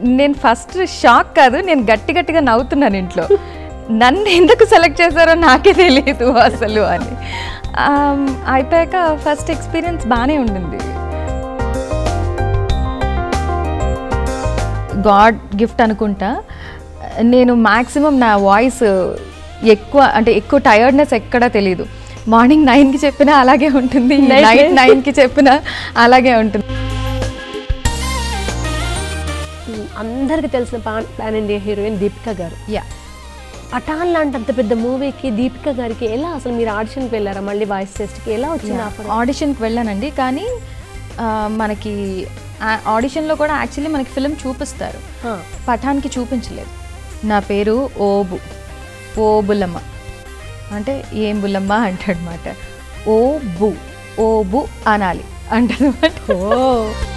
నేను first shock కాదు నేను గట్టి గట్టిగా నవ్వుతున్నాను ఇంట్లో నన్ను ఎందుకు సెలెక్ట్ చేశారో నాకే తెలియదు అసలు అని ఆమ్, అయిపోయాక ఫస్ట్ ఎక్స్పీరియన్స్ బాగానే ఉండింది గాడ్ గిఫ్ట్ అనుకుంటా నేను మ్యాక్సిమం నా వాయిస్ ఎక్కువ అంటే ఎక్కువ టైర్డ్నెస్ ఎక్కడా తెలియదు మార్నింగ్ నైన్కి చెప్పినా అలాగే ఉంటుంది Night నైట్ నైన్కి చెప్పినా అలాగే ఉంటుంది అందరికి తెలిసిన pan pan India heroine Deepika garu యా పఠాన్ లాంటి అంత పెద్ద మూవీకి దీపిక గారికి ఎలా అసలు మీరు ఆడిషన్కి వెళ్ళారా మళ్ళీ వాయిస్ టెస్ట్కి ఎలా వచ్చింది ఆఫర్ ఆడిషన్కి వెళ్ళానండి కానీ ఆ, మనకి ఆ- ఆడిషన్లో కూడా యాక్చువల్లీ మనకి ఫిలిం చూపిస్తారు పఠాన్కి చూపించలేదు నా పేరు ఓబు ఓ బుల్లమ్మ అంటే ఏం బుల్లమ్మ అంటాడనమాట ఓ బు ఓ బు అనాలి అంటారు ఓ